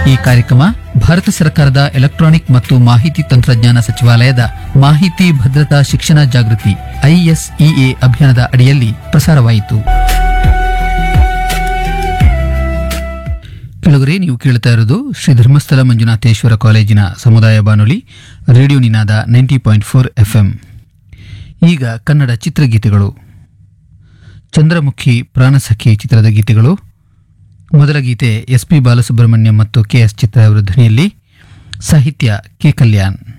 ಈ ಕಾರ್ಯಕ್ರಮ ಭಾರತ ಸರ್ಕಾರದ ಎಲೆಕ್ಟ್ರಾನಿಕ್ ಮತ್ತು ಮಾಹಿತಿ ತಂತ್ರಜ್ಞಾನ ಸಚಿವಾಲಯದ ಮಾಹಿತಿ ಭದ್ರತಾ ಶಿಕ್ಷಣ ಜಾಗೃತಿ ಐಎಸ್ಇಎ ಅಭಿಯಾನದ ಅಡಿಯಲ್ಲಿ ಪ್ರಸಾರವಾಯಿತು ಕೆಳಗರೆ ನೀವು ಕೇಳ್ತಾ ಇರೋದು ಶ್ರೀ ಧರ್ಮಸ್ಥಳ ಮಂಜುನಾಥೇಶ್ವರ ಕಾಲೇಜಿನ ಸಮುದಾಯ ಬಾನುಲಿ radio Ninada ninety point four FM ಈಗ ಕನ್ನಡ ಚಿತ್ರಗೀತೆಗಳು ಚಂದ್ರಮುಖಿ ಪ್ರಾಣಸಖಿ ಚಿತ್ರದ ಗೀತೆಗಳು ಮೊದಲ ಗೀತೆ ಎಸ್ ಪಿ ಬಾಲಸುಬ್ರಹ್ಮಣ್ಯಂ ಮತ್ತು ಕೆ ಎಸ್ ಚಿತ್ರ ಅವರ ಧ್ವನಿಯಲ್ಲಿ ಸಾಹಿತ್ಯ ಕೆ ಕಲ್ಯಾಣ್